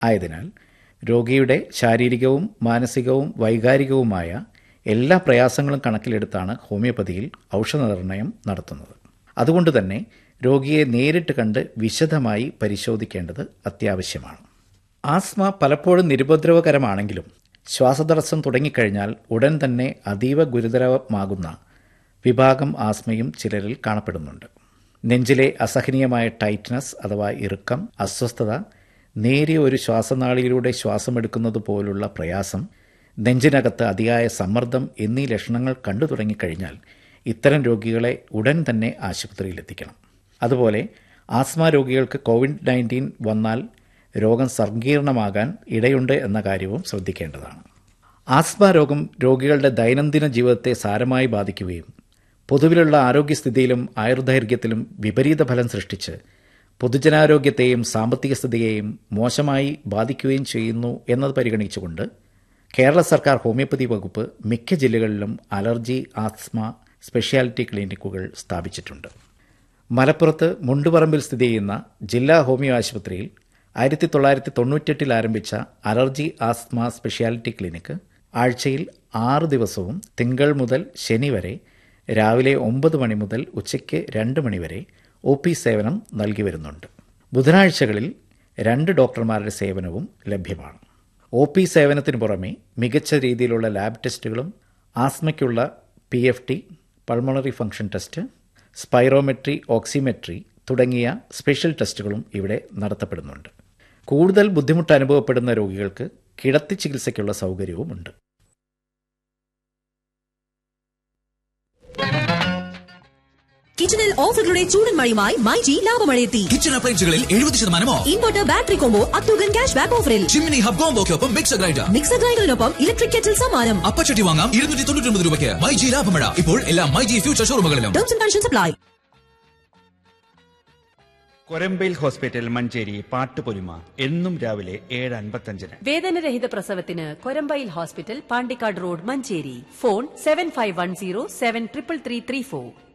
ആയതിനാൽ രോഗിയുടെ ശാരീരികവും മാനസികവും വൈകാരികവുമായ എല്ലാ പ്രയാസങ്ങളും കണക്കിലെടുത്താണ് ഹോമിയോപ്പതിയിൽ ഔഷധ നിർണയം നടത്തുന്നത് അതുകൊണ്ട് തന്നെ രോഗിയെ നേരിട്ട് കണ്ട് വിശദമായി പരിശോധിക്കേണ്ടത് അത്യാവശ്യമാണ് ആസ്മ പലപ്പോഴും നിരുപദ്രവകരമാണെങ്കിലും ശ്വാസതടസ്സം തുടങ്ങിക്കഴിഞ്ഞാൽ ഉടൻ തന്നെ അതീവ ഗുരുതരമാകുന്ന വിഭാഗം ആസ്മയും ചിലരിൽ കാണപ്പെടുന്നുണ്ട് നെഞ്ചിലെ അസഹനീയമായ ടൈറ്റ്നസ് അഥവാ ഇറുക്കം അസ്വസ്ഥത നേരിയ ഒരു ശ്വാസനാളിയിലൂടെ ശ്വാസമെടുക്കുന്നത് പോലുള്ള പ്രയാസം നെഞ്ചിനകത്ത് അതിയായ സമ്മർദ്ദം എന്നീ ലക്ഷണങ്ങൾ കണ്ടു തുടങ്ങിക്കഴിഞ്ഞാൽ ഇത്തരം രോഗികളെ ഉടൻ തന്നെ ആശുപത്രിയിലെത്തിക്കണം അതുപോലെ ആസ്മ രോഗികൾക്ക് കോവിഡ് നയൻറ്റീൻ വന്നാൽ രോഗം സങ്കീർണമാകാൻ ഇടയുണ്ട് എന്ന കാര്യവും ശ്രദ്ധിക്കേണ്ടതാണ് ആസ്മ രോഗം രോഗികളുടെ ദൈനംദിന ജീവിതത്തെ സാരമായി ബാധിക്കുകയും പൊതുവിലുള്ള ആരോഗ്യസ്ഥിതിയിലും ആയുർദൈർഘ്യത്തിലും വിപരീത ഫലം സൃഷ്ടിച്ച് പൊതുജനാരോഗ്യത്തെയും സാമ്പത്തിക സ്ഥിതിയെയും മോശമായി ബാധിക്കുകയും ചെയ്യുന്നു എന്നത് പരിഗണിച്ചുകൊണ്ട് കേരള സർക്കാർ ഹോമിയോപ്പതി വകുപ്പ് മിക്ക ജില്ലകളിലും അലർജി ആസ്മ സ്പെഷ്യാലിറ്റി ക്ലിനിക്കുകൾ സ്ഥാപിച്ചിട്ടുണ്ട് മലപ്പുറത്ത് മുണ്ടുപറമ്പിൽ സ്ഥിതി ചെയ്യുന്ന ജില്ലാ ഹോമിയോ ആശുപത്രിയിൽ ആയിരത്തി തൊള്ളായിരത്തി തൊണ്ണൂറ്റെട്ടിൽ ആരംഭിച്ച അലർജി ആസ്മ സ്പെഷ്യാലിറ്റി ക്ലിനിക്ക് ആഴ്ചയിൽ ആറ് ദിവസവും തിങ്കൾ മുതൽ ശനി വരെ രാവിലെ ഒമ്പത് മണി മുതൽ ഉച്ചയ്ക്ക് രണ്ട് മണി വരെ ഒ പി സേവനം നൽകി വരുന്നുണ്ട് ബുധനാഴ്ചകളിൽ രണ്ട് ഡോക്ടർമാരുടെ സേവനവും ലഭ്യമാണ് ഒ പി സേവനത്തിന് പുറമെ മികച്ച രീതിയിലുള്ള ലാബ് ടെസ്റ്റുകളും ആസ്മയ്ക്കുള്ള P F T pulmonary function test spirometry oximetry തുടങ്ങിയ സ്പെഷ്യൽ ടെസ്റ്റുകളും ഇവിടെ നടത്തപ്പെടുന്നുണ്ട് കൂടുതൽ ബുദ്ധിമുട്ട് അനുഭവപ്പെടുന്ന രോഗികൾക്ക് കിടത്തി ചികിത്സയ്ക്കുള്ള സൗകര്യവുമുണ്ട് കിച്ചണിൽ ഓഫറുകളുടെ ചൂടൻ മഴയുമായി മൈജി ലാഭമഴയെത്തി കിച്ചൺ അപ്ലയൻസുകളിൽ എഴുപത് ശതമാനമോ ഇൻവെർട്ടർ ബാറ്ററി കോംബോ അത്യുഗൻ ക്യാഷ് ബാക്ക് ഓഫറിൽ ചിമ്മിനി ഹബ് കോംബോക്കൊപ്പം മിക്സർ ഗ്രൈൻഡർ മിക്സർ ഗ്രൈൻഡറിനൊപ്പം ഇലക്ട്രിക് കെറ്റിൽ സമ്മാനം അപ്പച്ചട്ടി വാങ്ങാം ഇരുന്നൂറ്റി തൊണ്ണൂറ്റി ഒമ്പത് രൂപയ്ക്ക് മൈജി ലാഭമഴ ഇപ്പോൾ എല്ലാ മൈജി ഫ്യൂച്ചർ ഷോറൂമുകളിലും terms and conditions apply Korambayil hospital Manjeri Pattupolima എന്നും രാവിലെ ഏഴ് അൻപത്തഞ്ചിന് വേദനരഹിത പ്രസവത്തിന് Korambayil hospital Pandikkad road Manjeri phone seven five one zero seven triple three three four